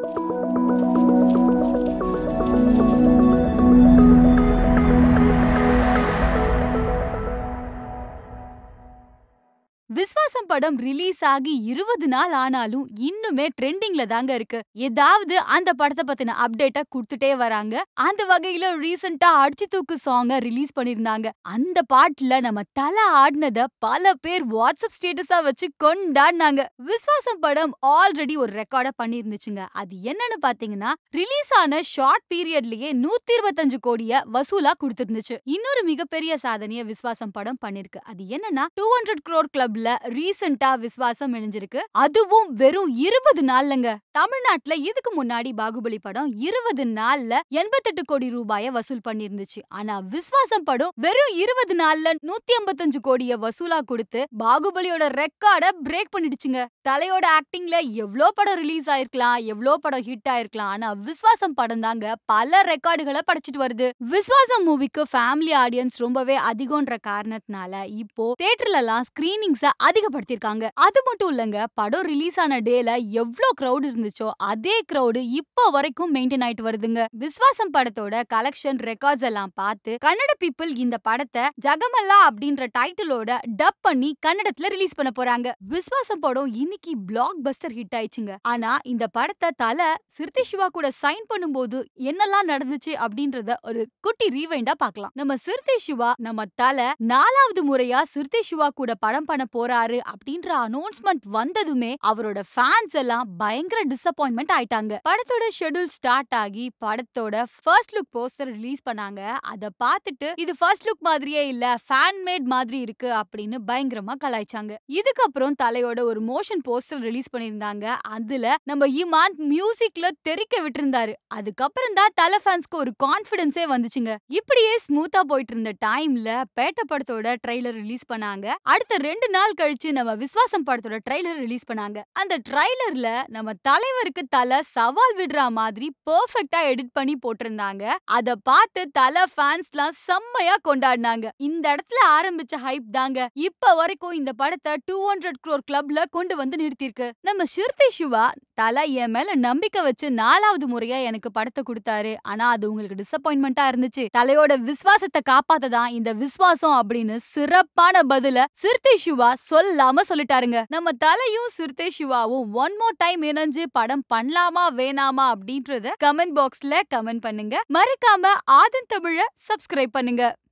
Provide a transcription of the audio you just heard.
விஸ்வாசம் படம் ரிலீஸ் ஆகி இருபது நாள் ஆனாலும் இன்னுமே ட்ரெண்டிங்ல தாங்க இருக்கு ஏதாவது அந்த படத்தை பத்தின அப்டேட்ட குடுத்துட்டே வராங்க அந்த வகையில ரீசெண்டா அடிச்சு தூக்கு சாங்க ரிலீஸ் பண்ணிருந்தாங்க அந்த பாட்டுல நம்ம தலை ஆடினத பல பேர் வாட்ஸ்அப் ஸ்டேட்டஸா வச்சு கொண்டாடினாங்க விஸ்வாசம் படம் ஆல்ரெடி ஒரு ரெக்கார்ட பண்ணிருந்துச்சுங்க அது என்னன்னு பாத்தீங்கன்னா ரிலீஸ் ஆன ஷார்ட் பீரியட்லயே நூத்தி இருபத்தஞ்சு கோடிய வசூலா கொடுத்திருந்துச்சு இன்னொரு மிகப்பெரிய சாதனைய விஸ்வாசம் படம் பண்ணிருக்கு அது என்னன்னா டூ ஹண்ட்ரட் க்ரோர் கிளப்ல ரீசெண்டா விஸ்வாசம் இணைஞ்சிருக்கு அதுவும் வெறும் இருபது நாள்லங்க தமிழ்நாட்டுல இதுக்கு முன்னாடி பாகுபலி படம் இருபது நாள்ல எண்பத்தெட்டு கோடி ரூபாய வசூல் பண்ணிருந்துச்சு ஆனா விஸ்வாசம் படம் வெறும் இருபது நாள்ல நூத்தி ஐம்பத்தஞ்சு கோடிய வசூலா கொடுத்து பாகுபலியோட ரெக்கார்ட பிரேக் பண்ணிடுச்சுங்க தலையோட ஆக்டிங்ல எவ்ளோ படம் ரிலீஸ் ஆயிருக்கலாம் எவ்ளோ படம் ஹிட் ஆயிருக்கலாம் ஆனா விஸ்வாசம் படம் தாங்க பல ரெக்கார்டுகளை படைச்சிட்டு வருது விஸ்வாசம் மூவிக்கு ஃபேமிலி ஆடியன்ஸ் ரொம்பவே அதிகம்ன்ற காரணத்தினால இப்போ தியேட்டர்ல எல்லாம் ஸ்கிரீனிங்ஸ அதிகப்படுத்திருக்காங்க அது மட்டும் இல்லங்க படம் ரிலீஸ் ஆன டேல எவ்ளோ கிரவுட் இருந்துச்சோ அதே கிரவுட் இப்போ வரைக்கும் மெயின்டைன் ஆயிட்டு வருதுங்க விஸ்வாசம் படத்தோட கலெக்ஷன் ரெக்கார்ட்ஸ் எல்லாம் பார்த்து கன்னட பீப்புள் இந்த படத்தை ஜகமல்லா அப்படின்ற டைட்டிலோட டப் பண்ணி கன்னடத்துல ரிலீஸ் பண்ண போறாங்க விஸ்வாசம் படம் இன்னைக்கு பிளாக் பஸ்டர் ஹிட் ஆயிடுச்சுங்க ஆனா இந்த படத்தை தல சிறுத்தை சிவா கூட சைன் பண்ணும்போது என்னெல்லாம் நடந்துச்சு அப்படின்றத ஒரு குட்டி ரீவைண்டா பார்க்கலாம் நம்ம சிறுத்தை சிவா நம்ம தல நாலாவது முறையா சிறுத்தை சிவா கூட படம் பண்ண போறாரு அப்படின்ற அனௌன்ஸ்மெண்ட் வந்ததுமே அவரோட ஃபேன்ஸ் எல்லாம் பயங்கர டிசப்பாயின்மெண்ட் ஆயிட்டாங்க படத்தோட ஷெட்யூல் ஸ்டார்ட் ஆகி படத்தோட ஃபர்ஸ்ட் லுக் போஸ்டர் ரிலீஸ் பண்ணாங்க அத பார்த்துட்டு இது ஃபர்ஸ்ட் லுக் மாதிரியே இல்ல ஃபேன் மேட் மாதிரி இருக்கு அப்படின்னு பயங்கரமா கலாய்ச்சாங்க இதுக்கப்புறம் தலையோட ஒரு மோஷன் போஸ்டர் ரிலீஸ் பண்ணிருந்தாங்க அதுல நம்ம இமான் மியூசிக்ல தெறிக்க விட்டிருந்தாரு அதுக்கப்புறம் தான் தலை ஃபேன்ஸ்க்கு ஒரு கான்பிடன்ஸே வந்துச்சுங்க இப்படியே ஸ்மூத்தா போயிட்டு இருந்த டைம்ல பேட்ட படத்தோட ட்ரைலர் ரிலீஸ் பண்ணாங்க அடுத்த ரெண்டு நாள் கழிச்சு நம்ம விஸ்வாசம் படத்தோட ட்ரைலர் ரிலீஸ் பண்ணாங்க அந்த ட்ரைலர்ல நம்ம தலைவருக்கு தலை சவால் விடுற மாதிரி பெர்ஃபெக்ட்டா எடிட் பண்ணி போட்டிருந்தாங்க அத பார்த்து தலை ஃபேன்ஸ்லாம் செம்மையா கொண்டாடினாங்க இந்த இடத்துல ஆரம்பிச்ச ஹைப் தாங்க இப்ப வரைக்கும் இந்த படத்தை டூ ஹண்ட்ரட் க்ரோர் கிளப்ல கொண்டு வந்து நிறுத்திருக்கு நம்ம சிறுத்தை சிவா தலை என் மேல நம்பிக்கை வச்சு நாலாவது முறையா எனக்கு படத்தை கொடுத்தாரு ஆனா அது உங்களுக்கு டிசப்பாயின்மெண்டா இருந்துச்சு தலையோட விசுவாசத்தை காப்பாத்ததான் இந்த விசுவாசம் அப்படின்னு சிறப்பான பதில சிறுத்தை சிவா சொல்லாம சொல்லிட்டாருங்க நம்ம தலையும் சிறுத்தை சிவாவும் ஒன் மோர் டைம் இணைஞ்சு படம் பண்ணலாமா வேணாமா அப்படின்றத கமெண்ட் பாக்ஸ்ல கமெண்ட் பண்ணுங்க மறக்காம ஆதன் தமிழ சப்ஸ்கிரைப் பண்ணுங்க